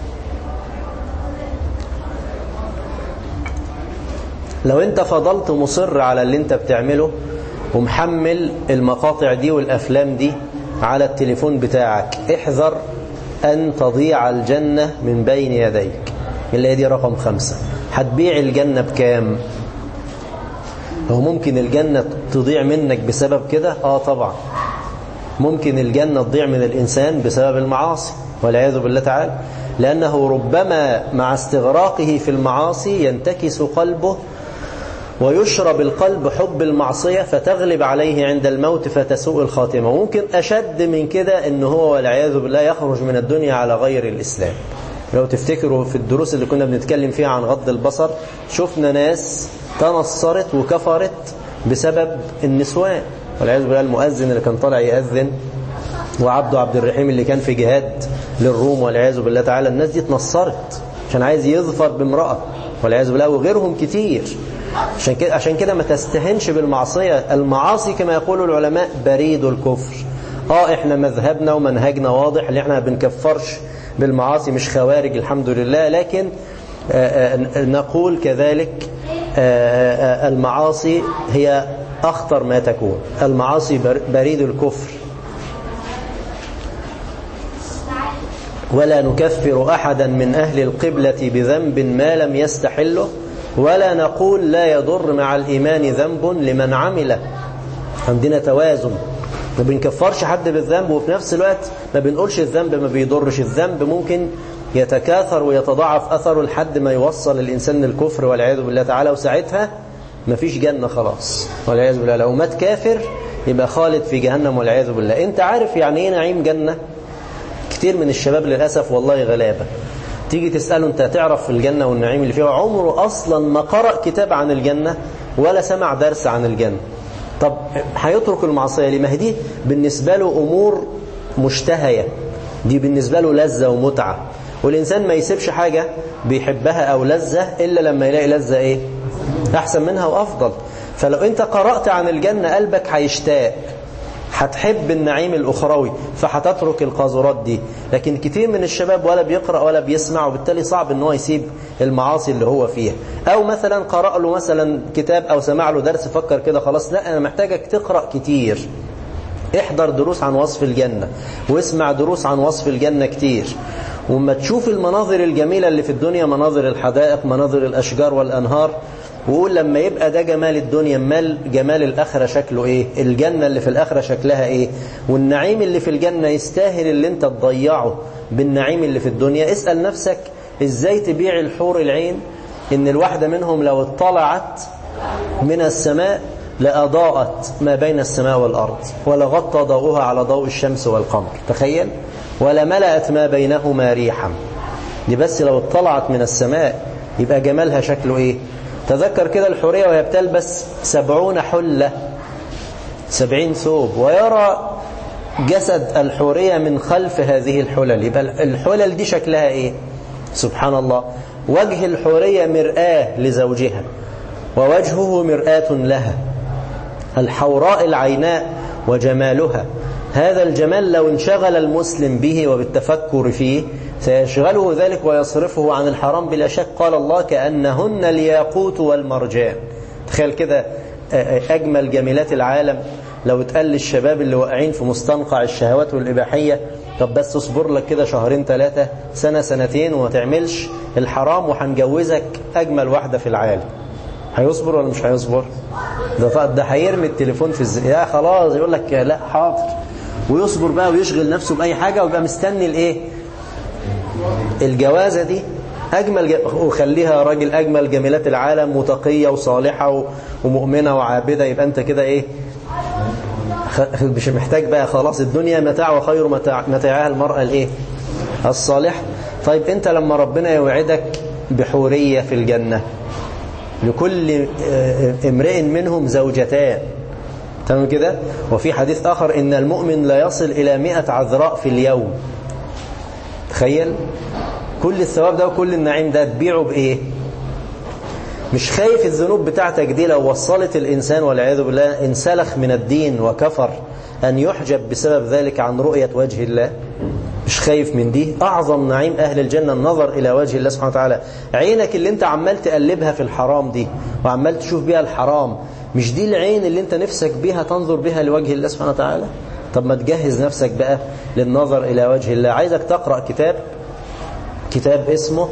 لو انت فضلت مصر على اللي انت بتعمله ومحمل المقاطع دي والأفلام دي على التليفون بتاعك احذر أن تضيع الجنة من بين يديك اللي هي دي رقم خمسة هتبيع الجنة بكام هو ممكن الجنة تضيع منك بسبب كده آه طبعا ممكن الجنة تضيع من الإنسان بسبب المعاصي والعياذ بالله تعالى لأنه ربما مع استغراقه في المعاصي ينتكس قلبه ويشرب القلب حب المعصية فتغلب عليه عند الموت فتسوء الخاتمة وممكن أشد من كده إن هو والعياذ بالله يخرج من الدنيا على غير الإسلام لو تفتكروا في الدروس اللي كنا بنتكلم فيها عن غض البصر شفنا ناس تنصرت وكفرت بسبب النسوان والعياذ بالله المؤذن اللي كان طالع يأذن وعبده عبد الرحيم اللي كان في جهاد للروم والعياذ بالله تعالى الناس دي اتنصرت عشان عايز يظفر بامرأة والعياذ بالله وغيرهم كتير عشان كده عشان كده ما تستهنش بالمعصية المعاصي كما يقول العلماء بريد الكفر اه احنا مذهبنا ومنهجنا واضح اللي احنا ما بنكفرش بالمعاصي مش خوارج الحمد لله لكن آآ آآ نقول كذلك آآ المعاصي هي أخطر ما تكون المعاصي بريد الكفر ولا نكفر أحدا من أهل القبلة بذنب ما لم يستحله ولا نقول لا يضر مع الإيمان ذنب لمن عمله عندنا توازن ما بنكفرش حد بالذنب وفي نفس الوقت ما بنقولش الذنب ما بيضرش الذنب ممكن يتكاثر ويتضاعف أثره لحد ما يوصل الإنسان للكفر والعياذ بالله تعالى وساعتها ما فيش جنة خلاص والعياذ بالله لو مات كافر يبقى خالد في جهنم والعياذ بالله انت عارف يعني ايه نعيم جنة كتير من الشباب للأسف والله غلابة تيجي تسأله انت تعرف الجنة والنعيم اللي فيها عمره أصلا ما قرأ كتاب عن الجنة ولا سمع درس عن الجنة طب هيترك المعصية ليه ما هي دي بالنسبة له أمور مشتهية دي بالنسبة له لذة ومتعة والإنسان ما يسيبش حاجة بيحبها أو لذة إلا لما يلاقي لذة إيه أحسن منها وأفضل فلو أنت قرأت عن الجنة قلبك هيشتاق هتحب النعيم الأخروي فهتترك القاذورات دي لكن كتير من الشباب ولا بيقرأ ولا بيسمع وبالتالي صعب ان هو يسيب المعاصي اللي هو فيها أو مثلا قرأ له مثلا كتاب أو سمع له درس فكر كده خلاص لا أنا محتاجك تقرأ كتير احضر دروس عن وصف الجنة واسمع دروس عن وصف الجنة كتير وما تشوف المناظر الجميلة اللي في الدنيا مناظر الحدائق مناظر الأشجار والأنهار وقول لما يبقى ده جمال الدنيا مال جمال الآخرة شكله إيه الجنة اللي في الآخرة شكلها إيه والنعيم اللي في الجنة يستاهل اللي انت تضيعه بالنعيم اللي في الدنيا اسأل نفسك إزاي تبيع الحور العين إن الواحدة منهم لو اطلعت من السماء لأضاءت ما بين السماء والأرض ولغطى ضوءها على ضوء الشمس والقمر تخيل ولملأت ما بينهما ريحا دي بس لو اطلعت من السماء يبقى جمالها شكله ايه تذكر كده الحورية وهي بتلبس سبعون حلة سبعين ثوب ويرى جسد الحورية من خلف هذه الحلل يبقى الحلل دي شكلها ايه سبحان الله وجه الحورية مرآة لزوجها ووجهه مرآة لها الحوراء العيناء وجمالها هذا الجمال لو انشغل المسلم به وبالتفكر فيه سيشغله ذلك ويصرفه عن الحرام بلا شك قال الله كأنهن الياقوت والمرجان تخيل كده أجمل جميلات العالم لو اتقال للشباب اللي واقعين في مستنقع الشهوات والإباحية طب بس اصبر لك كده شهرين ثلاثة سنة سنتين وما تعملش الحرام وهنجوزك أجمل واحدة في العالم هيصبر ولا مش هيصبر ده ده هيرمي التليفون في الز... يا خلاص يقول لك لا حاضر ويصبر بقى ويشغل نفسه بأي حاجة ويبقى مستني الايه الجوازة دي أجمل ج... وخليها راجل أجمل جميلات العالم متقية وصالحة و... ومؤمنة وعابدة يبقى أنت كده إيه خ... مش محتاج بقى خلاص الدنيا متاع وخير متاع... متاعها المرأة الإيه الصالح طيب أنت لما ربنا يوعدك بحورية في الجنة لكل امرئ منهم زوجتان تمام كده وفي حديث آخر إن المؤمن لا يصل إلى مئة عذراء في اليوم تخيل كل الثواب ده وكل النعيم ده تبيعه بإيه مش خايف الذنوب بتاعتك دي لو وصلت الإنسان والعياذ بالله انسلخ من الدين وكفر أن يحجب بسبب ذلك عن رؤية وجه الله مش خايف من دي أعظم نعيم أهل الجنة النظر إلى وجه الله سبحانه وتعالى عينك اللي انت عمال تقلبها في الحرام دي وعمال تشوف بيها الحرام مش دي العين اللي انت نفسك بيها تنظر بها لوجه الله سبحانه وتعالى طب ما تجهز نفسك بقى للنظر إلى وجه الله عايزك تقرأ كتاب كتاب اسمه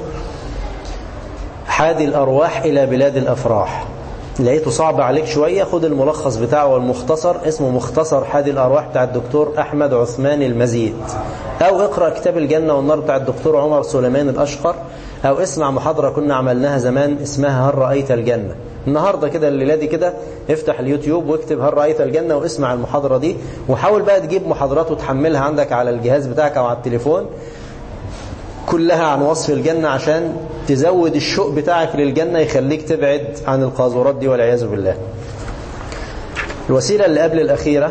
حادي الأرواح إلى بلاد الأفراح لقيته صعب عليك شوية خد الملخص بتاعه والمختصر اسمه مختصر حادي الأرواح بتاع الدكتور أحمد عثمان المزيد أو اقرأ كتاب الجنة والنار بتاع الدكتور عمر سليمان الأشقر أو اسمع محاضرة كنا عملناها زمان اسمها هل رأيت الجنة النهاردة كده الليلة دي كده افتح اليوتيوب واكتب هل رأيت الجنة واسمع المحاضرة دي وحاول بقى تجيب محاضرات وتحملها عندك على الجهاز بتاعك أو على التليفون كلها عن وصف الجنة عشان تزود الشوق بتاعك للجنة يخليك تبعد عن القاذورات دي والعياذ بالله الوسيلة اللي قبل الأخيرة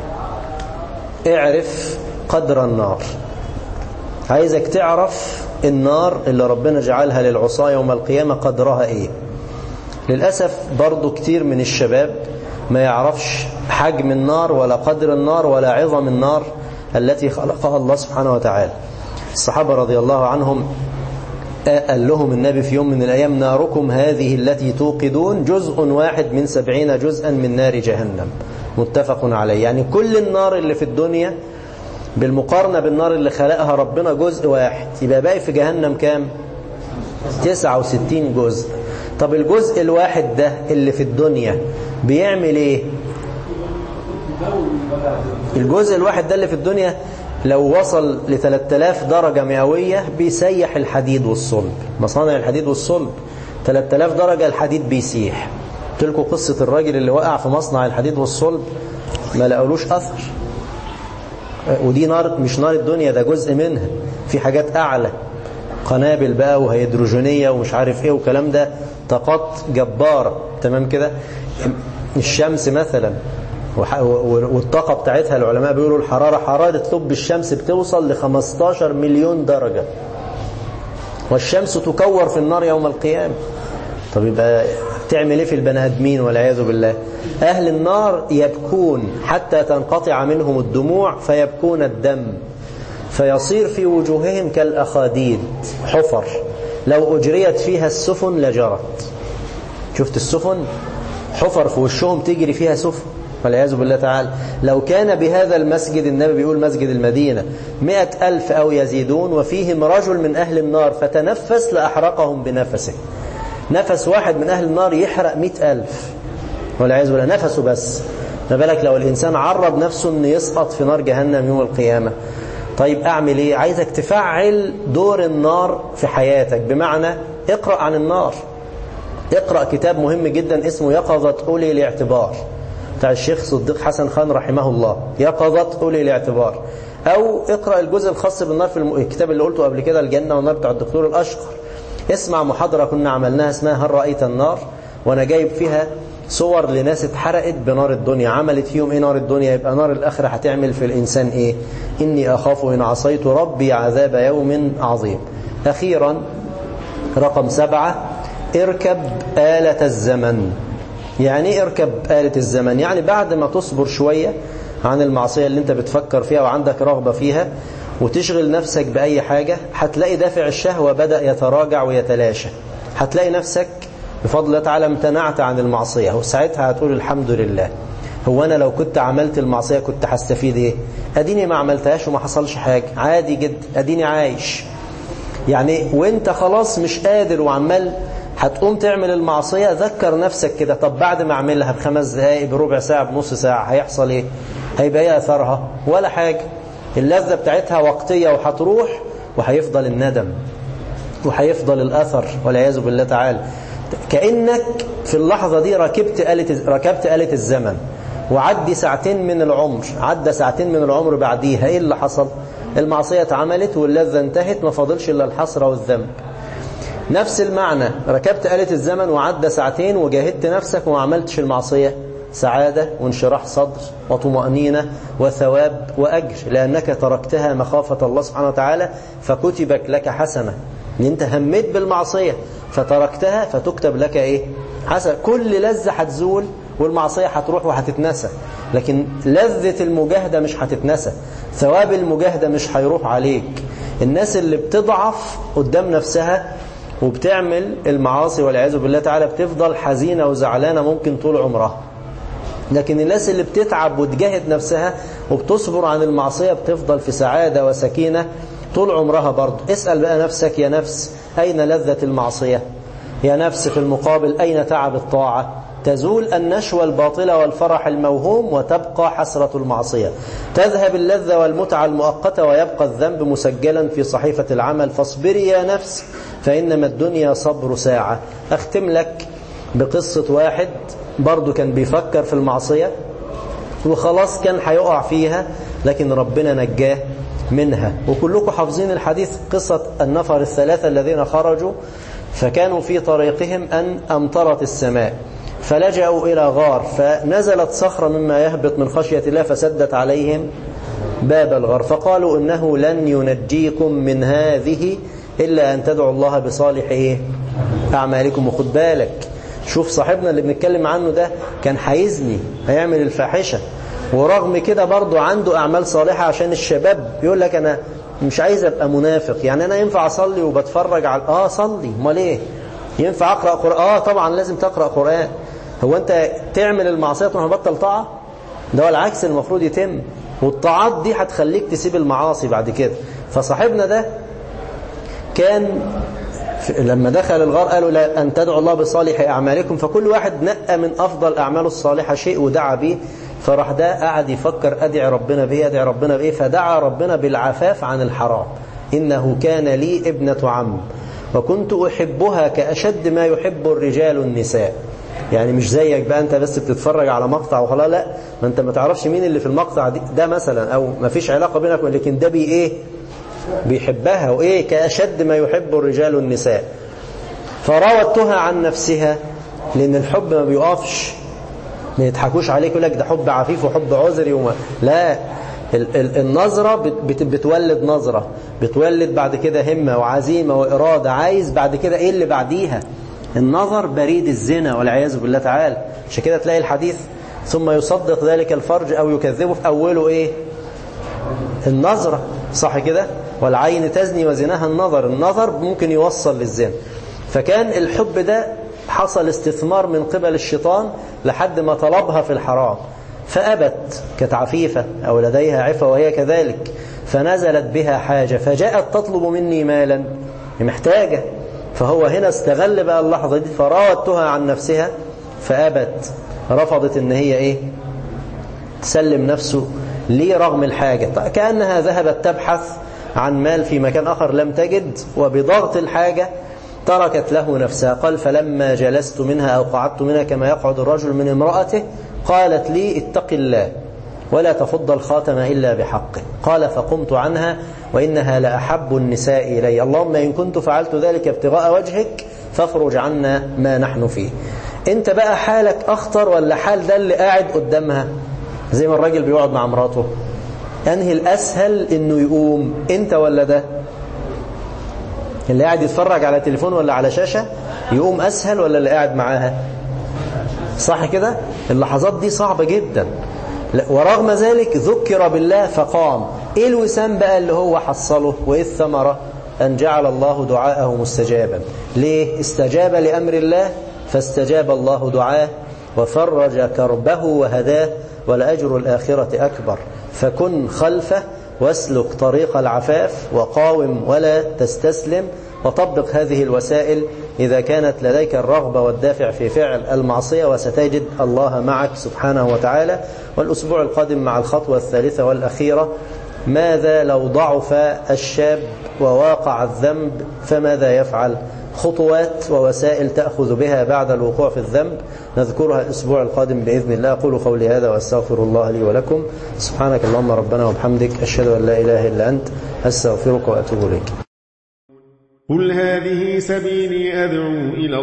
اعرف قدر النار عايزك تعرف النار اللي ربنا جعلها للعصاة يوم القيامة قدرها ايه للأسف برضو كتير من الشباب ما يعرفش حجم النار ولا قدر النار ولا عظم النار التي خلقها الله سبحانه وتعالى الصحابة رضي الله عنهم قال لهم النبي في يوم من الأيام ناركم هذه التي توقدون جزء واحد من سبعين جزءا من نار جهنم متفق عليه يعني كل النار اللي في الدنيا بالمقارنة بالنار اللي خلقها ربنا جزء واحد يبقى باقي في جهنم كام 69 جزء طب الجزء الواحد ده اللي في الدنيا بيعمل ايه الجزء الواحد ده اللي في الدنيا لو وصل ل 3000 درجة مئوية بيسيح الحديد والصلب مصانع الحديد والصلب 3000 درجة الحديد بيسيح قلت لكم قصة الراجل اللي وقع في مصنع الحديد والصلب ما لقالوش أثر ودي نار مش نار الدنيا ده جزء منها في حاجات أعلى قنابل بقى وهيدروجينية ومش عارف ايه والكلام ده طاقات جبارة تمام كده الشمس مثلا والطاقة بتاعتها العلماء بيقولوا الحرارة حرارة لب الشمس بتوصل ل 15 مليون درجة والشمس تكور في النار يوم القيامة طب يبقى تعمل ايه في البني ادمين والعياذ بالله اهل النار يبكون حتى تنقطع منهم الدموع فيبكون الدم فيصير في وجوههم كالاخاديد حفر لو اجريت فيها السفن لجرت شفت السفن حفر في وشهم تجري فيها سفن والعياذ بالله تعالى لو كان بهذا المسجد النبي بيقول مسجد المدينة مئة ألف أو يزيدون وفيهم رجل من أهل النار فتنفس لأحرقهم بنفسه نفس واحد من أهل النار يحرق مئة ألف والعياذ بالله نفسه بس ما بالك لو الإنسان عرض نفسه أن يسقط في نار جهنم يوم القيامة طيب أعمل إيه عايزك تفعل دور النار في حياتك بمعنى اقرأ عن النار اقرأ كتاب مهم جدا اسمه يقظة أولي الاعتبار بتاع الشيخ صديق حسن خان رحمه الله يقظة أولي الاعتبار أو اقرأ الجزء الخاص بالنار في الكتاب اللي قلته قبل كده الجنة والنار بتاع الدكتور الأشقر اسمع محاضرة كنا عملناها اسمها هل رأيت النار وانا جايب فيها صور لناس اتحرقت بنار الدنيا عملت فيهم ايه نار الدنيا يبقى نار الآخرة هتعمل في الإنسان ايه إني أخاف إن عصيت ربي عذاب يوم عظيم أخيرا رقم سبعة اركب آلة الزمن يعني ايه اركب آلة الزمن يعني بعد ما تصبر شوية عن المعصية اللي انت بتفكر فيها وعندك رغبة فيها وتشغل نفسك بأي حاجة هتلاقي دافع الشهوة بدأ يتراجع ويتلاشى هتلاقي نفسك بفضل الله تعالى امتنعت عن المعصية وساعتها هتقول الحمد لله هو أنا لو كنت عملت المعصية كنت هستفيد ايه أديني ما عملتهاش وما حصلش حاجة عادي جدا أديني عايش يعني وانت خلاص مش قادر وعمال هتقوم تعمل المعصية ذكر نفسك كده طب بعد ما اعملها بخمس دقائق بربع ساعة بنص ساعة هيحصل ايه هيبقى ايه اثرها ولا حاجة اللذة بتاعتها وقتية وهتروح وهيفضل الندم وهيفضل الأثر والعياذ بالله تعالى كأنك في اللحظة دي ركبت آلة ركبت آلة الزمن وعدي ساعتين من العمر عدى ساعتين من العمر بعديها ايه اللي حصل المعصية اتعملت واللذة انتهت ما فاضلش إلا الحسرة والذنب نفس المعنى ركبت آلة الزمن وعدى ساعتين وجاهدت نفسك وما عملتش المعصية سعادة وانشراح صدر وطمأنينة وثواب وأجر لأنك تركتها مخافة الله سبحانه وتعالى فكتبك لك حسنة ان انت هميت بالمعصية فتركتها فتكتب لك ايه حسنة كل لذة هتزول والمعصية هتروح وهتتنسى لكن لذة المجاهدة مش هتتنسى ثواب المجاهدة مش هيروح عليك الناس اللي بتضعف قدام نفسها وبتعمل المعاصي والعياذ بالله تعالى بتفضل حزينة وزعلانة ممكن طول عمرها لكن الناس اللي بتتعب وتجاهد نفسها وبتصبر عن المعصية بتفضل في سعادة وسكينة طول عمرها برضه اسأل بقى نفسك يا نفس أين لذة المعصية يا نفس في المقابل أين تعب الطاعة تزول النشوة الباطلة والفرح الموهوم وتبقى حسرة المعصية تذهب اللذة والمتعة المؤقتة ويبقى الذنب مسجلا في صحيفة العمل فاصبري يا نفس فإنما الدنيا صبر ساعة أختم لك بقصة واحد برضو كان بيفكر في المعصية وخلاص كان هيقع فيها لكن ربنا نجاه منها وكلكم حافظين الحديث قصة النفر الثلاثة الذين خرجوا فكانوا في طريقهم أن أمطرت السماء فلجأوا إلى غار فنزلت صخرة مما يهبط من خشية الله فسدت عليهم باب الغار فقالوا إنه لن ينجيكم من هذه إلا أن تدعوا الله بصالح إيه؟ أعمالكم وخد بالك شوف صاحبنا اللي بنتكلم عنه ده كان هيزني هيعمل الفاحشة ورغم كده برضه عنده أعمال صالحة عشان الشباب يقول لك أنا مش عايز أبقى منافق يعني أنا ينفع أصلي وبتفرج على آه صلي امال إيه ينفع أقرأ قرآن آه طبعا لازم تقرأ قرآن هو أنت تعمل المعصية تروح بطل طاعة ده هو العكس المفروض يتم والطاعات دي هتخليك تسيب المعاصي بعد كده فصاحبنا ده كان لما دخل الغار قالوا لا أن تدعوا الله بصالح أعمالكم فكل واحد نقى من أفضل أعماله الصالحة شيء ودعا به فراح ده قعد يفكر أدعي ربنا بإيه أدعي ربنا بإيه فدعا ربنا بالعفاف عن الحرام إنه كان لي ابنة عم وكنت أحبها كأشد ما يحب الرجال النساء يعني مش زيك بقى انت بس بتتفرج على مقطع وخلاص لا ما انت ما تعرفش مين اللي في المقطع ده مثلا او ما فيش علاقة بينك لكن ده بي ايه بيحبها وايه كأشد ما يحب الرجال النساء فراودتها عن نفسها لان الحب ما بيقفش ما يضحكوش عليك يقول لك ده حب عفيف وحب عذري وما لا ال ال النظرة بت بتولد نظرة بتولد بعد كده همة وعزيمة وإرادة عايز بعد كده إيه اللي بعديها النظر بريد الزنا والعياذ بالله تعالى عشان كده تلاقي الحديث ثم يصدق ذلك الفرج أو يكذبه في أوله إيه النظرة صح كده والعين تزني وزناها النظر النظر ممكن يوصل للزنا فكان الحب ده حصل استثمار من قبل الشيطان لحد ما طلبها في الحرام فأبت كانت عفيفة أو لديها عفة وهي كذلك فنزلت بها حاجة فجاءت تطلب مني مالا محتاجة فهو هنا استغل بقى اللحظة دي فراودتها عن نفسها فأبت رفضت ان هي ايه تسلم نفسه ليه رغم الحاجة كأنها ذهبت تبحث عن مال في مكان آخر لم تجد وبضغط الحاجة تركت له نفسها قال فلما جلست منها أو قعدت منها كما يقعد الرجل من امرأته قالت لي اتق الله ولا تفض الخاتم إلا بحقه قال فقمت عنها وإنها لأحب النساء إلي اللهم إن كنت فعلت ذلك ابتغاء وجهك فافرج عنا ما نحن فيه انت بقى حالك أخطر ولا حال ده اللي قاعد قدامها زي ما الراجل بيقعد مع مراته أنهي الأسهل إنه يقوم انت ولا ده اللي قاعد يتفرج على تليفون ولا على شاشة يقوم أسهل ولا اللي قاعد معاها صح كده اللحظات دي صعبة جدا ورغم ذلك ذكر بالله فقام ايه الوسام بقى اللي هو حصله وايه الثمرة ان جعل الله دعاءه مستجابا ليه استجاب لأمر الله فاستجاب الله دعاه وفرج كربه وهداه ولأجر الآخرة أكبر فكن خلفه واسلك طريق العفاف وقاوم ولا تستسلم وطبق هذه الوسائل إذا كانت لديك الرغبة والدافع في فعل المعصية وستجد الله معك سبحانه وتعالى والأسبوع القادم مع الخطوة الثالثة والأخيرة ماذا لو ضعف الشاب وواقع الذنب فماذا يفعل خطوات ووسائل تأخذ بها بعد الوقوع في الذنب نذكرها الأسبوع القادم بإذن الله أقول قولي هذا وأستغفر الله لي ولكم سبحانك اللهم ربنا وبحمدك أشهد أن لا إله إلا أنت أستغفرك وأتوب إليك قل هذه سبيلي أدعو إلى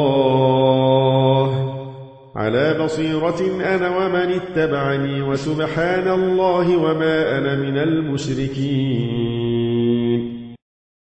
الله على بصيرة أنا ومن اتبعني وسبحان الله وما أنا من المشركين